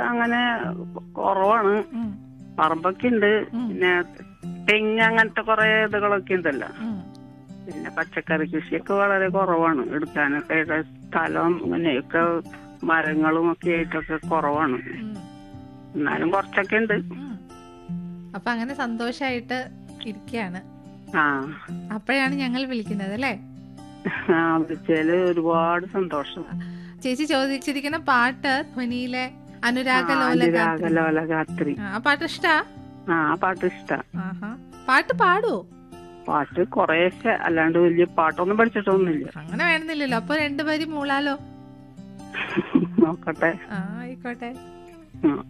അങ്ങനെ കുറവാണ് ഉം, പറമ്പൊക്കെ ഉണ്ട് ഉം. പിന്നെ തെങ്ങ് അങ്ങനത്തെ കുറെ ഇതുകളൊക്കെ ഉണ്ടല്ലോ ഉം. പിന്നെ പച്ചക്കറി കൃഷിയൊക്കെ വളരെ കുറവാണ് എടുക്കാനൊക്കെ ആയിട്ട് സ്ഥലം ഇങ്ങനെയൊക്കെ മരങ്ങളും ഒക്കെ ആയിട്ടൊക്കെ കുറവാണ് ഉം, എന്നാലും കുറച്ചൊക്കെ ഉണ്ട് ഉം. അപ്പൊ അങ്ങനെ സന്തോഷായിട്ട് ഇരിക്കുകയാണ് ആ അപ്പോഴാണ് ഞങ്ങൾ വിളിക്കുന്നത് അല്ലേ ആ വിളിച്ചതില് ഒരുപാട് സന്തോഷം ചേച്ചി ചോദിച്ചിരിക്കുന്ന പാട്ട് ധ്വനിയിലെ അനുരാഗലോല ഗാത്രി. രാഗലോല ഗാത്രി ആ ആ പാട്ട് ഇഷ്ടാ ആ ആ പാട്ട് ഇഷ്ടാ ആഹാ പാട്ട് പാടുവോ പാട്ട് കുറേയൊക്കെ അല്ലാണ്ട് വലിയ പാട്ടൊന്നും പഠിച്ചിട്ടൊന്നുമില്ല അങ്ങനെ വേണമെന്നില്ലല്ലോ അപ്പൊ രണ്ടുപേരും മൂളാലോ നോക്കട്ടെ ആ ആയിക്കോട്ടെ ആ